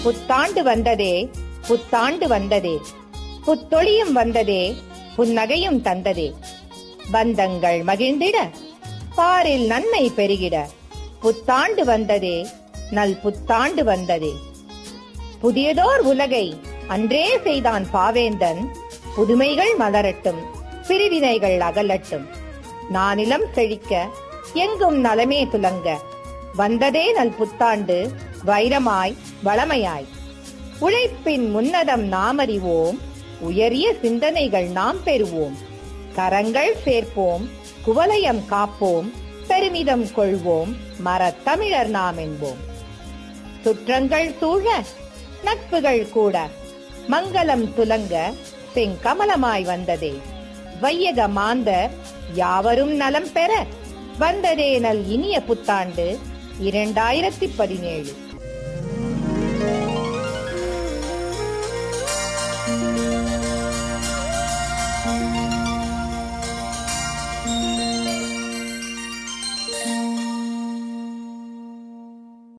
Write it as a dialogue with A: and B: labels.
A: புத்தாண்டு வந்ததே புத்தாண்டு வந்ததே புத்தொளியும் வந்ததே புன்னகையும் தந்ததே பந்தங்கள் மகிழ்ந்திட பாரில் நன்மை பெருகிட புத்தாண்டு வந்ததே நல் புத்தாண்டு வந்ததே புதியதோர் உலகை அன்றே செய்தான் பாவேந்தன் புதுமைகள் மலரட்டும் பிரிவினைகள் அகலட்டும் நானிலம் செழிக்க எங்கும் நலமே துலங்க வந்ததே நல் புத்தாண்டு வைரமாய் வளமையாய் உழைப்பின் முன்னதம் நாம் அறிவோம் உயரிய சிந்தனைகள் நாம் பெறுவோம் கரங்கள் சேர்ப்போம் குவலயம் காப்போம் பெருமிதம் கொள்வோம் மரத்தமிழர் நாம் என்போம் சுற்றங்கள் சூழ நட்புகள் கூட மங்களம் துலங்க செங்கமலமாய் வந்ததே வையக மாந்தர் யாவரும் நலம் பெற வந்ததே நல் இனிய புத்தாண்டு இரண்டாயிரத்தி பதினேழு